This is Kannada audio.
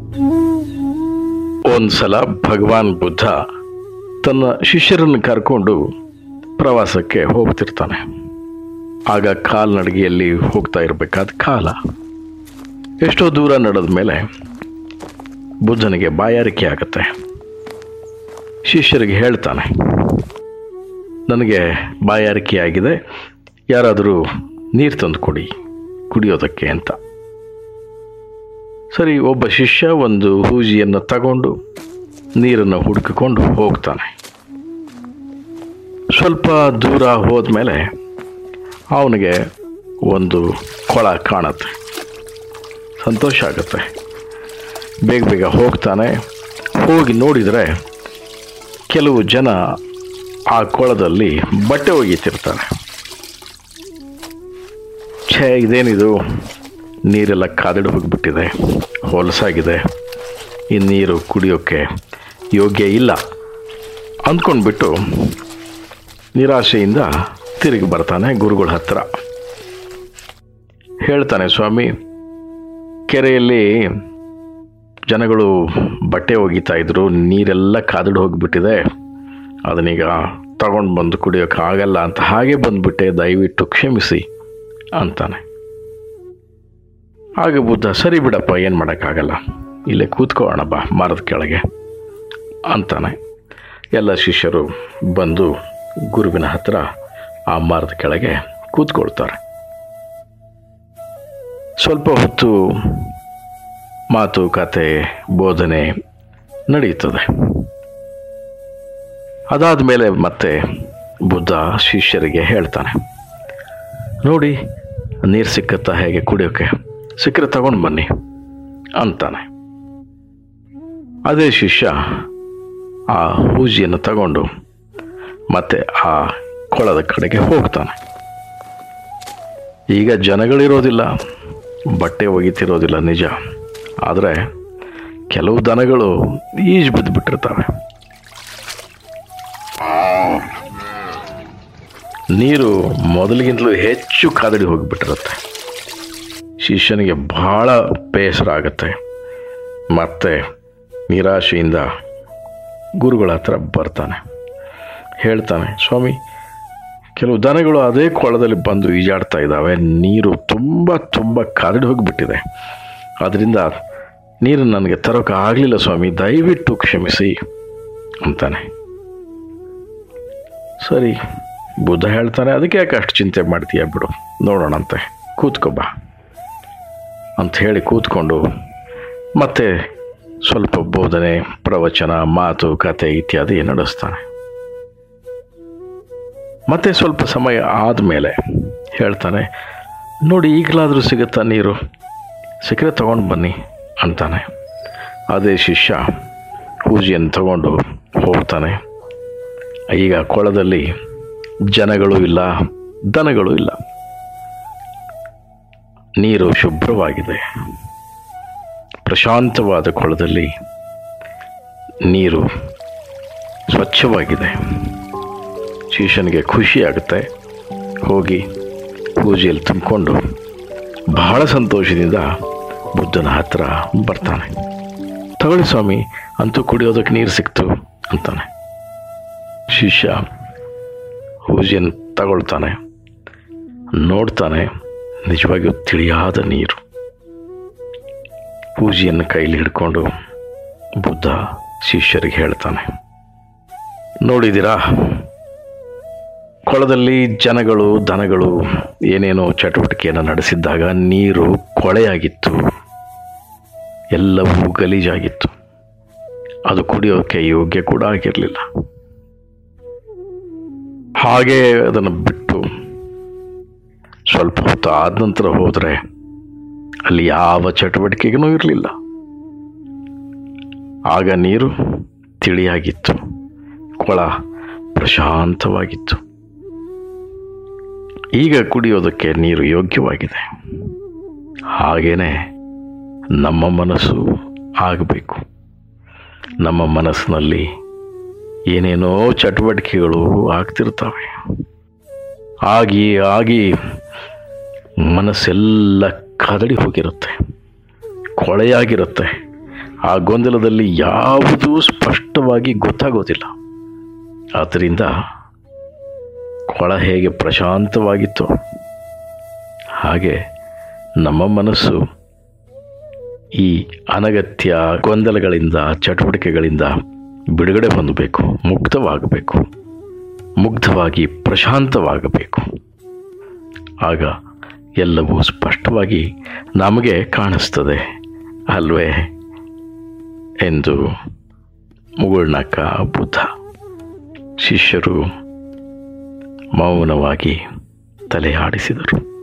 ಒಂದ್ಸಲ ಭಗವಾನ್ ಬುದ್ಧ ತನ್ನ ಶಿಷ್ಯರನ್ನು ಕರ್ಕೊಂಡು ಪ್ರವಾಸಕ್ಕೆ ಹೋಗ್ತಿರ್ತಾನೆ ಆಗ ಕಾಲ್ನಡಿಗೆಯಲ್ಲಿ ಹೋಗ್ತಾ ಇರಬೇಕಾದ ಕಾಲ ಎಷ್ಟೋ ದೂರ ನಡೆದ ಮೇಲೆ ಬುದ್ಧನಿಗೆ ಬಾಯಾರಿಕೆ ಆಗುತ್ತೆ ಶಿಷ್ಯರಿಗೆ ಹೇಳ್ತಾನೆ ನನಗೆ ಬಾಯಾರಿಕೆ ಆಗಿದೆ ಯಾರಾದರೂ ನೀರು ತಂದು ಕೊಡಿ ಕುಡಿಯೋದಕ್ಕೆ ಅಂತ ಸರಿ ಒಬ್ಬ ಶಿಷ್ಯ ಒಂದು ಹೂಜಿಯನ್ನು ತಗೊಂಡು ನೀರನ್ನು ಹುಡುಕಿಕೊಂಡು ಹೋಗ್ತಾನೆ ಸ್ವಲ್ಪ ದೂರ ಹೋದ್ಮೇಲೆ ಅವನಿಗೆ ಒಂದು ಕೊಳ ಕಾಣುತ್ತೆ ಸಂತೋಷ ಆಗುತ್ತೆ ಬೇಗ ಬೇಗ ಹೋಗ್ತಾನೆ ಹೋಗಿ ನೋಡಿದರೆ ಕೆಲವು ಜನ ಆ ಕೊಳದಲ್ಲಿ ಬಟ್ಟೆ ಒಗೀತಿರ್ತಾರೆ ಛೇ ಇದೇನಿದು ನೀರೆಲ್ಲ ಕಾದಿಡು ಹೋಗಿಬಿಟ್ಟಿದೆ ಹೊಲಸಾಗಿದೆ ಈ ನೀರು ಕುಡಿಯೋಕ್ಕೆ ಯೋಗ್ಯ ಇಲ್ಲ ಅಂದ್ಕೊಂಡ್ಬಿಟ್ಟು ನಿರಾಶೆಯಿಂದ ತಿರುಗಿ ಬರ್ತಾನೆ ಗುರುಗಳ ಹತ್ರ ಹೇಳ್ತಾನೆ ಸ್ವಾಮಿ ಕೆರೆಯಲ್ಲಿ ಜನಗಳು ಬಟ್ಟೆ ಒಗಿತಾ ಇದ್ರು ನೀರೆಲ್ಲ ಕಾದಿಡು ಹೋಗಿಬಿಟ್ಟಿದೆ ಅದನ್ನೀಗ ತಗೊಂಡು ಬಂದು ಕುಡಿಯೋಕೆ ಆಗಲ್ಲ ಅಂತ ಹಾಗೆ ಬಂದ್ಬಿಟ್ಟೆ ದಯವಿಟ್ಟು ಕ್ಷಮಿಸಿ ಅಂತಾನೆ ಆಗ ಬುದ್ಧ ಸರಿ ಬಿಡಪ್ಪ ಏನು ಮಾಡೋಕ್ಕಾಗಲ್ಲ ಇಲ್ಲೇ ಕೂತ್ಕೊಳ್ಳೋಣ ಬಾ ಮರದ ಕೆಳಗೆ ಅಂತಾನೆ ಎಲ್ಲ ಶಿಷ್ಯರು ಬಂದು ಗುರುವಿನ ಹತ್ರ ಆ ಮರದ ಕೆಳಗೆ ಕೂತ್ಕೊಳ್ತಾರೆ ಸ್ವಲ್ಪ ಹೊತ್ತು ಮಾತು ಕತೆ ಬೋಧನೆ ನಡೆಯುತ್ತದೆ ಅದಾದ ಮೇಲೆ ಮತ್ತೆ ಬುದ್ಧ ಶಿಷ್ಯರಿಗೆ ಹೇಳ್ತಾನೆ ನೋಡಿ ನೀರು ಸಿಕ್ಕತ್ತಾ ಹೇಗೆ ಕುಡಿಯೋಕ್ಕೆ ಸಿಕ್ಕರೆ ತಗೊಂಡು ಬನ್ನಿ ಅಂತಾನೆ ಅದೇ ಶಿಷ್ಯ ಆ ಹೂಜಿಯನ್ನು ತಗೊಂಡು ಮತ್ತೆ ಆ ಕೊಳದ ಕಡೆಗೆ ಹೋಗ್ತಾನೆ ಈಗ ಜನಗಳಿರೋದಿಲ್ಲ ಬಟ್ಟೆ ಒಗಿತಿರೋದಿಲ್ಲ ನಿಜ ಆದರೆ ಕೆಲವು ದನಗಳು ಈಜು ಬಿದ್ದು ಬಿಟ್ಟಿರ್ತವೆ ನೀರು ಮೊದಲಿಗಿಂತಲೂ ಹೆಚ್ಚು ಕಾದಡಿ ಹೋಗಿಬಿಟ್ಟಿರುತ್ತೆ ಶಿಷ್ಯನಿಗೆ ಬಹಳ ಬೇಸರ ಆಗುತ್ತೆ ಮತ್ತೆ ನಿರಾಶೆಯಿಂದ ಗುರುಗಳ ಹತ್ರ ಬರ್ತಾನೆ ಹೇಳ್ತಾನೆ ಸ್ವಾಮಿ ಕೆಲವು ದನಗಳು ಅದೇ ಕೊಳದಲ್ಲಿ ಬಂದು ಈಜಾಡ್ತಾ ಇದ್ದಾವೆ ನೀರು ತುಂಬ ತುಂಬ ಕಾದಡಿ ಹೋಗಿಬಿಟ್ಟಿದೆ ಅದರಿಂದ ನೀರು ನನಗೆ ತರೋಕೆ ಆಗಲಿಲ್ಲ ಸ್ವಾಮಿ ದಯವಿಟ್ಟು ಕ್ಷಮಿಸಿ ಅಂತಾನೆ ಸರಿ ಬುದ್ಧ ಹೇಳ್ತಾನೆ ಅದಕ್ಕೆ ಯಾಕೆ ಅಷ್ಟು ಚಿಂತೆ ಮಾಡ್ತೀಯ ಬಿಡು ನೋಡೋಣಂತೆ ಕೂತ್ಕೋ ಬಾ ಅಂತ ಹೇಳಿ ಕೂತ್ಕೊಂಡು ಮತ್ತೆ ಸ್ವಲ್ಪ ಬೋಧನೆ ಪ್ರವಚನ ಮಾತು ಕತೆ ಇತ್ಯಾದಿ ನಡೆಸ್ತಾನೆ ಮತ್ತೆ ಸ್ವಲ್ಪ ಸಮಯ ಆದಮೇಲೆ ಹೇಳ್ತಾನೆ ನೋಡಿ ಈಗಲಾದರೂ ಸಿಗುತ್ತಾ ನೀರು ಸಿಕ್ಕರೆ ತಗೊಂಡು ಬನ್ನಿ ಅಂತಾನೆ ಅದೇ ಶಿಷ್ಯ ಪೂಜೆಯನ್ನು ತಗೊಂಡು ಹೋಗ್ತಾನೆ ಈಗ ಕೊಳದಲ್ಲಿ ಜನಗಳು ಇಲ್ಲ ದನಗಳು ಇಲ್ಲ ನೀರು ಶುಭ್ರವಾಗಿದೆ ಪ್ರಶಾಂತವಾದ ಕೊಳದಲ್ಲಿ ನೀರು ಸ್ವಚ್ಛವಾಗಿದೆ ಶಿಷ್ಯನಿಗೆ ಖುಷಿ ಆಗುತ್ತೆ ಹೋಗಿ ಪೂಜೆಯಲ್ಲಿ ತುಂಬಿಕೊಂಡು ಬಹಳ ಸಂತೋಷದಿಂದ ಬುದ್ಧನ ಹತ್ರ ಬರ್ತಾನೆ ತಗೊಳ್ಳಿ ಸ್ವಾಮಿ ಅಂತೂ ಕುಡಿಯೋದಕ್ಕೆ ನೀರು ಸಿಕ್ತು ಅಂತಾನೆ ಶಿಷ್ಯ ಪೂಜೆಯನ್ನು ತಗೊಳ್ತಾನೆ ನೋಡ್ತಾನೆ ನಿಜವಾಗಿಯೂ ತಿಳಿಯಾದ ನೀರು ಪೂಜೆಯನ್ನು ಕೈಲಿ ಹಿಡ್ಕೊಂಡು ಬುದ್ಧ ಶಿಷ್ಯರಿಗೆ ಹೇಳ್ತಾನೆ ನೋಡಿದ್ದೀರಾ ಕೊಳದಲ್ಲಿ ಜನಗಳು ದನಗಳು ಏನೇನೋ ಚಟುವಟಿಕೆಯನ್ನು ನಡೆಸಿದ್ದಾಗ ನೀರು ಕೊಳೆಯಾಗಿತ್ತು ಎಲ್ಲವೂ ಗಲೀಜಾಗಿತ್ತು ಅದು ಕುಡಿಯೋಕ್ಕೆ ಯೋಗ್ಯ ಕೂಡ ಆಗಿರಲಿಲ್ಲ ಹಾಗೆ ಅದನ್ನು ಬಿಟ್ಟು ಸ್ವಲ್ಪ ಹೊತ್ತು ಆದ ನಂತರ ಹೋದರೆ ಅಲ್ಲಿ ಯಾವ ಚಟುವಟಿಕೆಗೂ ಇರಲಿಲ್ಲ ಆಗ ನೀರು ತಿಳಿಯಾಗಿತ್ತು ಕೊಳ ಪ್ರಶಾಂತವಾಗಿತ್ತು ಈಗ ಕುಡಿಯೋದಕ್ಕೆ ನೀರು ಯೋಗ್ಯವಾಗಿದೆ ಹಾಗೇನೆ ನಮ್ಮ ಮನಸ್ಸು ಆಗಬೇಕು ನಮ್ಮ ಮನಸ್ಸಿನಲ್ಲಿ ಏನೇನೋ ಚಟುವಟಿಕೆಗಳು ಆಗ್ತಿರ್ತವೆ ಆಗಿ ಆಗಿ ಮನಸ್ಸೆಲ್ಲ ಕದಡಿ ಹೋಗಿರುತ್ತೆ ಕೊಳೆಯಾಗಿರುತ್ತೆ ಆ ಗೊಂದಲದಲ್ಲಿ ಯಾವುದೂ ಸ್ಪಷ್ಟವಾಗಿ ಗೊತ್ತಾಗೋದಿಲ್ಲ ಆದ್ದರಿಂದ ಕೊಳ ಹೇಗೆ ಪ್ರಶಾಂತವಾಗಿತ್ತು ಹಾಗೆ ನಮ್ಮ ಮನಸ್ಸು ಈ ಅನಗತ್ಯ ಗೊಂದಲಗಳಿಂದ ಚಟುವಟಿಕೆಗಳಿಂದ ಬಿಡುಗಡೆ ಹೊಂದಬೇಕು ಮುಕ್ತವಾಗಬೇಕು ಮುಗ್ಧವಾಗಿ ಪ್ರಶಾಂತವಾಗಬೇಕು ಆಗ ಎಲ್ಲವೂ ಸ್ಪಷ್ಟವಾಗಿ ನಮಗೆ ಕಾಣಿಸ್ತದೆ ಅಲ್ವೇ ಎಂದು ಮುಗುಳ್ನಕ್ಕ ಬುದ್ಧ ಶಿಷ್ಯರು ಮೌನವಾಗಿ ತಲೆ ಆಡಿಸಿದರು